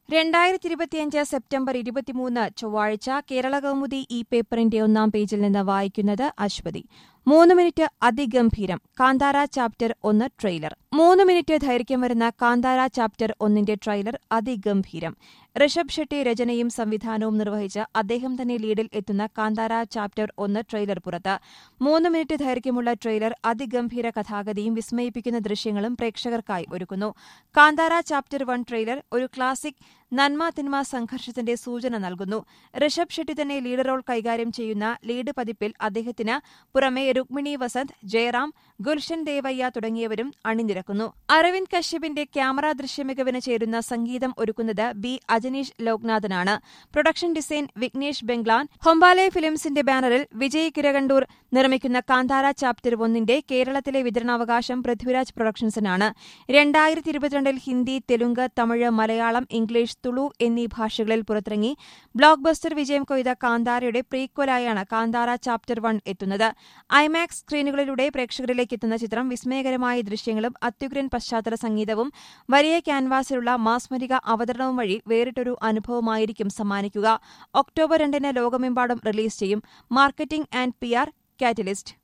രണ്ടായിരത്തി ഇരുപത്തിയഞ്ച് സെപ്റ്റംബർ ഇരുപത്തിമൂന്ന് ചൊവ്വാഴ്ച കേരള കൗമുദി ഈ പേപ്പറിന്റെ ഒന്നാം പേജിൽ നിന്ന് വായിക്കുന്നത് അശ്വതി മൂന്ന് മിനിറ്റ് അതിഗംഭീരം കാന്താര ചാപ്റ്റർ ഒന്ന് ട്രെയിലർ മൂന്ന് മിനിറ്റ് ദൈർഘ്യം വരുന്ന കാന്താര ചാപ്റ്റർ ഒന്നിന്റെ ട്രെയിലർ അതിഗംഭീരം ഋഷഭ് ഷെട്ടി രചനയും സംവിധാനവും നിർവഹിച്ച് അദ്ദേഹം തന്നെ ലീഡിൽ എത്തുന്ന കാന്താര ചാപ്റ്റർ ഒന്ന് ട്രെയിലർ പുറത്ത് മൂന്ന് മിനിറ്റ് ദൈർഘ്യമുള്ള ട്രെയിലർ അതിഗംഭീര കഥാഗതിയും വിസ്മയിപ്പിക്കുന്ന ദൃശ്യങ്ങളും പ്രേക്ഷകർക്കായി ഒരുക്കുന്നു കാന്താര ചാപ്റ്റർ വൺ ട്രെയിലർ ഒരു ക്ലാസിക് നന്മ തിന്മ സംഘർഷത്തിന്റെ സൂചന നൽകുന്നു ഋഷഭ് ഷെട്ടി തന്നെ ലീഡ് റോൾ കൈകാര്യം ചെയ്യുന്ന ലീഡ് പതിപ്പിൽ അദ്ദേഹത്തിന് പുറമെ രുക്മിണി വസന്ത് ജയറാം ഗുൽഷൻ ദേവയ്യ തുടങ്ങിയവരും അണിനിരക്കുന്നു അരവിന്ദ് കശ്യപിന്റെ ക്യാമറ ദൃശ്യമികവിന് ചേരുന്ന സംഗീതം ഒരുക്കുന്നത് ബി അജനീഷ് ലോക്നാഥനാണ് പ്രൊഡക്ഷൻ ഡിസൈൻ വിഘ്നേഷ് ബംഗ്ലാൻ ഹൊമ്പാലെ ഫിലിംസിന്റെ ബാനറിൽ വിജയ് കിരകണ്ടൂർ നിർമ്മിക്കുന്ന കാന്താര ചാപ്റ്റർ ഒന്നിന്റെ കേരളത്തിലെ വിതരണാവകാശം പൃഥ്വിരാജ് പ്രൊഡക്ഷൻസിനാണ് രണ്ടായിരത്തി ഇരുപത്തിരണ്ടിൽ ഹിന്ദി തെലുങ്ക് തമിഴ് മലയാളം ഇംഗ്ലീഷ് തുളു എന്നീ ഭാഷകളിൽ പുറത്തിറങ്ങി ബ്ലോക്ക് ബസ്റ്റർ വിജയം കൊയ്ത കാന്താരയുടെ പ്രീക്വലായാണ് കാന്താര ചാപ്റ്റർ വൺ എത്തുന്നത് ഐമാക്സ് സ്ക്രീനുകളിലൂടെ പ്രേക്ഷകരിലേക്ക് എത്തുന്ന ചിത്രം വിസ്മയകരമായ ദൃശ്യങ്ങളും അത്യുഗ്രൻ പശ്ചാത്തല സംഗീതവും വലിയ ക്യാൻവാസിലുള്ള മാസ്മരിക അവതരണവും വഴി വേറിട്ടൊരു അനുഭവമായിരിക്കും സമ്മാനിക്കുക ഒക്ടോബർ രണ്ടിന് ലോകമെമ്പാടും റിലീസ് ചെയ്യും marketing and P R catalyst